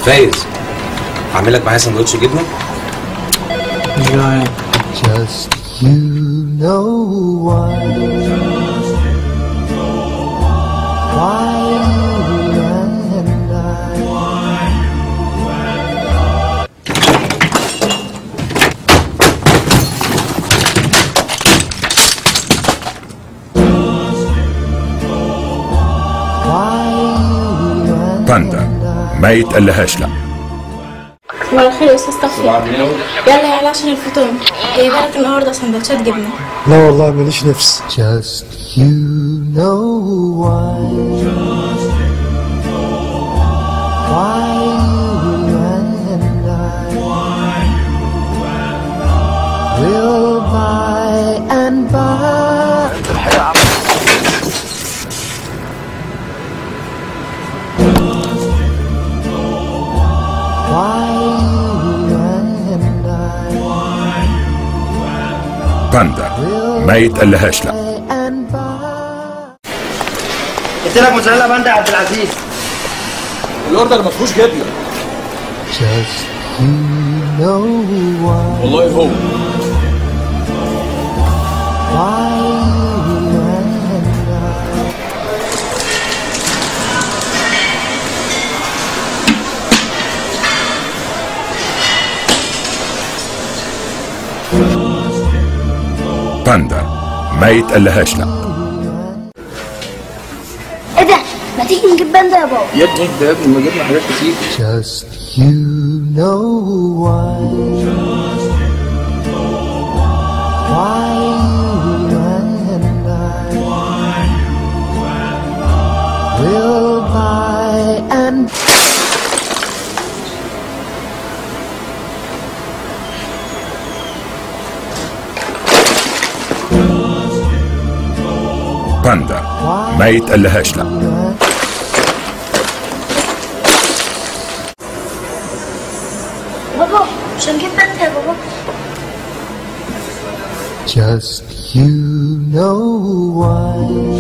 فايز اعمل لك معايا سندوتش جبنه لا Just you know why. Why you and I. Why you and باندا ما يتقلهاش لا صباح الخير يا استاذ صفي يلا يلا عشان الفطور جايبه لك النهارده سندوتشات جبنه لا والله ماليش نفس Just you know why. Why you and I will by and by. Why you and I باندا ما يتقلهاش لا and by. قلت لك موزاريلا باندا يا عبد العزيز الاوردر ما فيهوش جبنه Just you know why. والله هو Why you and I باندا ما يتقلهاش لا ايه ده؟ ما تيجي نجيب باندا يا بابا يا ابني ده يا ابني ما جبنا حاجات كتير Just you know why. Why you and I will by and باندا ما يتقلهاش لا بابا مش هنجيب باندا يا بابا Just you know why.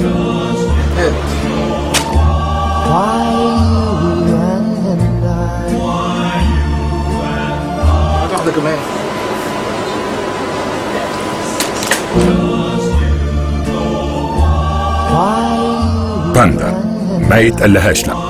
Why you and I هات واحده كمان Why باندا ما يتقلهاش لا